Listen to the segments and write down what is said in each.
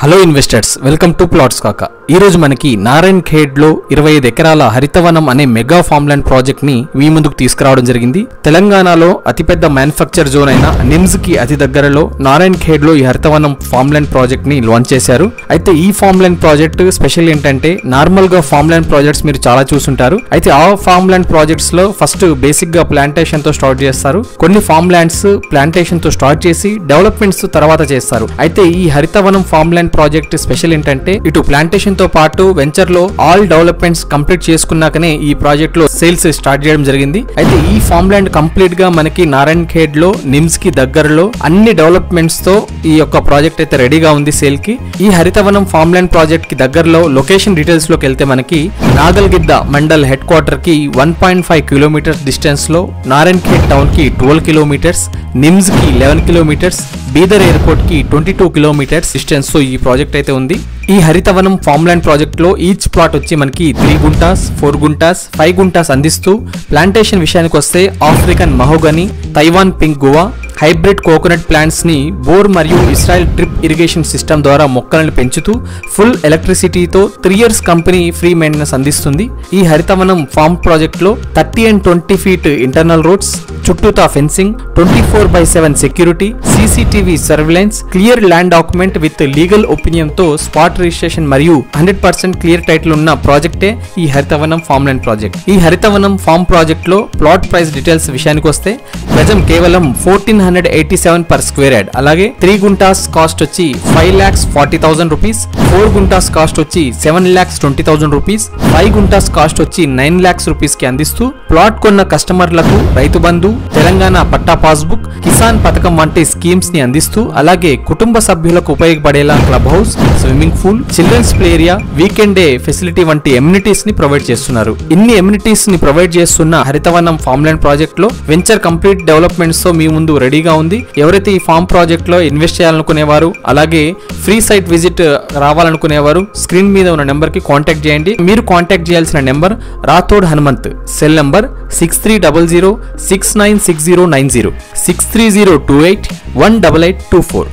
hello investors welcome to plots కాక ఈ రోజు మనకి నారాయణ్ ఖేడ్ లో ఇరవై ఐదు ఎకరాల హరితవనం అనే మెగా ఫార్మ్లాండ్ ప్రాజెక్ట్ ని మీ ముందుకు తీసుకురావడం జరిగింది తెలంగాణలో అతిపెద్ద మ్యానుఫ్యాక్చర్ జోన్ అయిన నిమ్స్ కి అతి దగ్గరలో నారాయణ్ ఖేడ్ లో ఈ హరితవనం ఫార్మ్లాండ్ ప్రాజెక్ట్ ని లాంచ్ చేశారు అయితే ఈ ఫార్మ్లాండ్ ప్రాజెక్ట్ స్పెషల్ ఏంటంటే నార్మల్ గా ఫార్మ్లాండ్ ప్రాజెక్ట్స్ మీరు చాలా చూసుంటారు అయితే ఆ ఫార్మ్లాండ్ ప్రాజెక్ట్స్ లో ఫస్ట్ బేసిక్ గా ప్లాంటేషన్ తో స్టార్ట్ చేస్తారు కొన్ని ఫార్మ్ ల్యాండ్స్ ప్లాంటేషన్ తో స్టార్ట్ చేసి డెవలప్మెంట్స్ తర్వాత చేస్తారు అయితే ఈ Haritavanam farm land project special ఏంటంటే ఇటు ప్లాంటేషన్ తో పాటు వెంచర్ లో ఆల్ డెవలప్మెంట్స్ కంప్లీట్ చేసుకున్నాకనే ఈ ప్రాజెక్ట్ లో సేల్స్ స్టార్ట్ చేయడం జరిగింది అయితే ఈ ఫార్మ్ ల్యాండ్ కంప్లీట్ గా మనకి నారాయణ్ ఖేడ్ లో నిమ్స్ కి దగ్గరలో అన్ని డెవలప్మెంట్స్ తో ఈ యొక్క ప్రాజెక్ట్ అయితే రెడీగా ఉంది సేల్ కి ఈ హరితవనం ఫార్మ్ ల్యాండ్ ప్రాజెక్ట్ కి దగ్గరలో లొకేషన్ డీటెయిల్స్ లోకి వెళ్తే మనకి నాగల్గిద్ద మండల్ హెడ్ క్వార్టర్ కి one point five kilometres distance లో నారాయణ్ ఖేడ్ టౌన్ కి ట్వెల్వ్ కిలోమీటర్స్ నిమ్స్ కి లెవెన్ కిలోమీటర్స్ బీదర్ ఎయిర్పోర్ట్ కి ట్వంటీ టూ కిలోమీటర్స్ డిస్టెన్స్ తో ఈ ప్రాజెక్ట్ అయితే ఉంది ఈ హరితవనం ఫార్మ్లాండ్ ప్రాజెక్ట్ లో ఈచ్ ప్లాట్ వచ్చి మనకి three guntas four guntas five guntas అందిస్తూ ప్లాంటేషన్ విషయానికి వస్తే African mahogany Taiwan pink guava hybrid coconut plants ని బోర్ మరియు ఇస్రాయల్ డ్రిప్ ఇరిగేషన్ సిస్టమ్ ద్వారా మొక్కలను పెంచుతూ ఫుల్ ఎలక్ట్రిసిటీతో three years company free maintenance అందిస్తుంది ఈ హరితవనం ఫార్మ్ ప్రాజెక్ట్ లో thirty and twenty feet internal roads చుట్టూతా fencing twenty four by seven security CCTV surveillance clear land document with legal opinion తో spot registration మరియు హండ్రెడ్ పర్సెంట్ క్లియర్ టైటిల్ ఉన్న ప్రాజెక్టే ఈ Haritavanam farm land project ఈ Haritavanam farm project లో plot price details విషయానికి వస్తే గజం కేవలం fourteen hundred eighty seven per square yard అలాగే త్రీ గుంటాస్ కాస్ట్ వచ్చి five lakhs forty thousand rupees four guntas cost వచ్చి seven lakhs twenty thousand rupees five guntas cost వచ్చి నైన్ ల్యాక్స్ రూపీస్ కి అందిస్తూ ప్లాట్ కొన్న కస్టమర్లకు రైతు బంధు తెలంగాణ పట్టా పాస్బుక్ కిసాన్ పథకం వంటి స్కీమ్స్ ని అందిస్తూ అలాగే కుటుంబ సభ్యులకు ఉపయోగపడేలా club house swimming pool children's play area weekend day facility వంటి ఎమ్యూనిటీస్ ని ప్రొవైడ్ చేస్తున్నారు ఇన్ని ఎమ్యూనిటీస్ ని ప్రొవైడ్ చేస్తున్న హరితవనం ఫార్మ్ ల్యాండ్ ప్రాజెక్ట్ లో వెంచర్ కంప్లీట్ డెవలప్మెంట్స్ తో మీ ముందు రెడీగా ఉంది ఎవరైతే ఈ ఫార్మ్ ప్రాజెక్ట్ లో ఇన్వెస్ట్ చేయాలనుకునేవారు అలాగే ఫ్రీ సైట్ విజిట్ రావాలనుకునేవారు స్క్రీన్ మీద ఉన్న నెంబర్ కి కాంటాక్ట్ చేయండి మీరు కాంటాక్ట్ చేయాల్సిన number Rathod Hanumanth cell number six three double zero six nine six zero nine zero six three zero two eight one double eight two four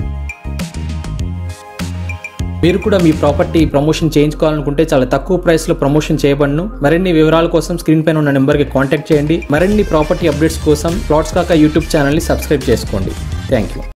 మీరు కూడా మీ ప్రాపర్టీ ప్రమోషన్ చేయించుకోవాలనుకుంటే చాలా తక్కువ ప్రైస్ లో ప్రమోషన్ చేయబడను మరిన్ని వివరాల కోసం స్క్రీన్ పైన ఉన్న నెంబర్ కి కాంటాక్ట్ చేయండి మరిన్ని ప్రాపర్టీ అప్డేట్స్ కోసం ప్లాట్స్ కాక యూట్యూబ్ ఛానల్ ని సబ్స్క్రైబ్ చేసుకోండి థ్యాంక్ యూ